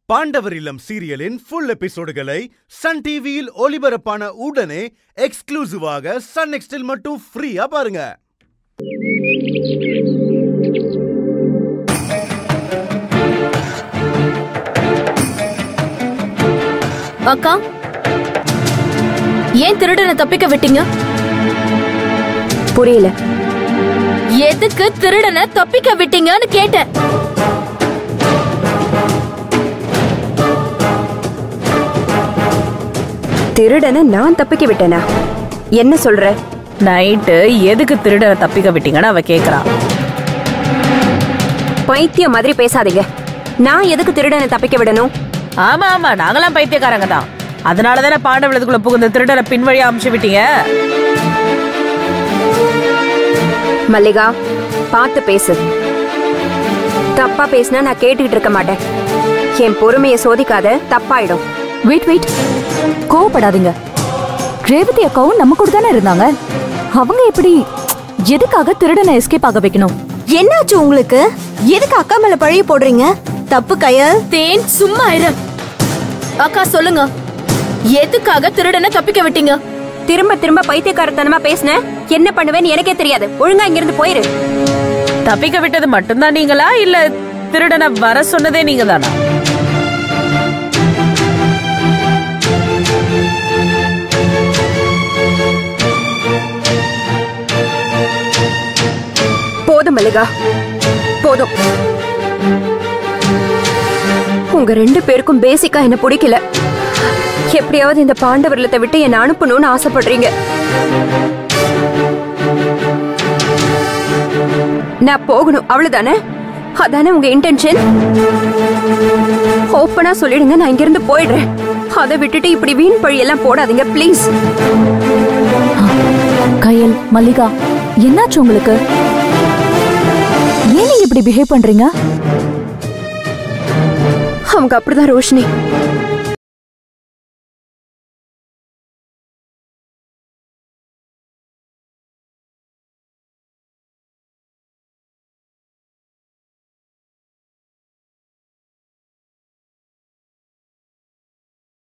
பாண்டவர் இல்லம் சீரியலின் full எபிசோடுகளை Sun டிவியில் ஒளிபரப்பான உடனே எக்ஸ்க்ளூசிவாக சன் நெக்ஸ்டில் மட்டும் ஃப்ரீயா பாருங்க அக்கா ஏன் திருடனை தப்பிக்க விட்டீங்க புரியல எதுக்கு திருடனை தப்பிக்க விட்டீங்கன்னு கேட்டேன் திருடனை நான் தப்பிக்க விட்டேனா என்ன சொல்ற நைட்டு எதுக்கு திருடனை தப்பிக்க விட்டீங்கன்னு அவ கேக்குறா பைத்தியம் மாதிரி பேசாதீங்க நான் எதுக்கு திருடனை தப்பிக்க விடணும் ஆமா ஆமா நாங்களாம் பைத்தியக்காரங்க தான் அதனால தானே பாண்டவளத்துக்குள்ள புகுந்த திருடனை பின்வழியா அமுச்சு விட்டீங்க மல்லிகா பார்த்து பேசு தப்பா பேசினா நான் கேட்டுக்கிட்டு இருக்க மாட்டேன் என் பொறுமையை சோதிக்காத தப்பாயிடும் வெயிட் வெயிட் கோவப்படாதீங்க ரேவதி அக்காவும் நம்ம கூட தானே இருந்தாங்க அவங்க எப்படி எதுக்காக திருடனை எஸ்கேப் ஆக வைக்கணும் என்னாச்சு உங்களுக்கு எதுக்கு அக்கா மேல பழைய போடுறீங்க தப்பு கயல் தேன் சும்மா இரு அக்கா சொல்லுங்க எதுக்காக திருடனை தப்பிக்க விட்டீங்க திரும்ப திரும்ப பைத்தியக்காரத்தனமா பேசின என்ன பண்ணுவேன்னு எனக்கே தெரியாது ஒழுங்கா இங்கிருந்து போயிரு தப்பிக்க விட்டது மட்டும்தான் நீங்களா இல்ல திருடனை வர சொன்னதே நீங்க தானா போதும் மல்லிகா போதும் உங்க ரெண்டு பேருக்கும் பேசிக்கா என்ன பிடிக்கல எப்படியாவது இந்த பாண்டவர்லத்தை விட்டு என்ன அனுப்பணும்னு ஆசைப்படுறீங்க நான் போகணும் அவ்வளவுதானே அதானே உங்க இன்டென்ஷன் ஓப்பனா சொல்லிடுங்க நான் இங்கிருந்து போயிடுறேன் அதை விட்டுட்டு இப்படி வீண் பழி எல்லாம் போடாதீங்க ப்ளீஸ் கயல் மல்லிகா என்னாச்சு உங்களுக்கு ஏன் நீங்க இப்படி பிஹேவ் பண்றீங்க அவங்க அப்படிதான் ரோஷினி